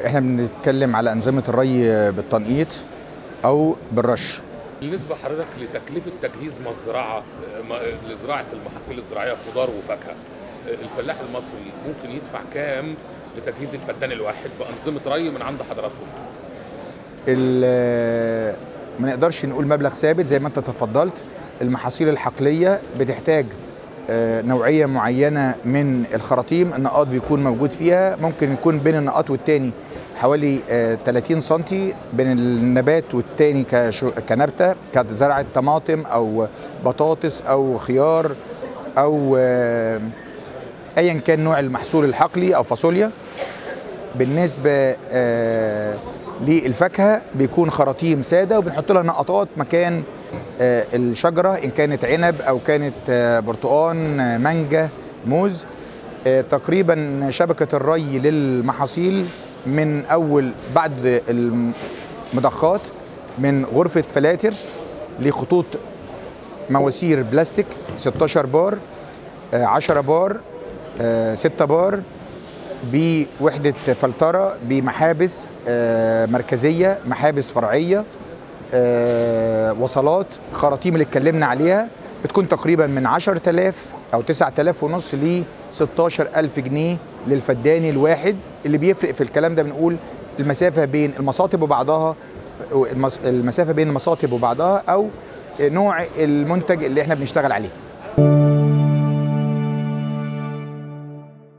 احنا بنتكلم على انظمه الري بالتنقيط او بالرش بالنسبه حضرتك لتكلفه تجهيز مزرعه م- لزراعه المحاصيل الزراعيه خضار وفاكهه الفلاح المصري ممكن يدفع كام لتجهيز الفدان الواحد بانظمه ري من عند حضراتكم ال- ما نقدرش نقول مبلغ ثابت زي ما انت تفضلت المحاصيل الحقليه بتحتاج آه، نوعيه معينه من الخراطيم النقاط بيكون موجود فيها ممكن يكون بين النقاط والتاني حوالي آه، 30 سنتي بين النبات والتاني كشو- كنبته كزرعه طماطم او بطاطس او خيار او آه، ايا كان نوع المحصول الحقلي او فاصوليا بالنسبه آه للفاكهه بيكون خراطيم ساده وبنحط لها نقطات مكان آه الشجره ان كانت عنب او كانت آه برتقان آه مانجا موز آه تقريبا شبكه الري للمحاصيل من اول بعد المضخات من غرفه فلاتر لخطوط مواسير بلاستيك 16 بار آه 10 بار آه 6 بار بوحدة فلترة بمحابس آه، مركزية محابس فرعية آه، وصلات خراطيم اللي اتكلمنا عليها بتكون تقريبا من 10000 أو 9000 ونص ل 16000 جنيه للفدان الواحد اللي بيفرق في الكلام ده بنقول المسافة بين المصاطب وبعضها المس- المسافة بين المصاطب وبعضها أو نوع المنتج اللي احنا بنشتغل عليه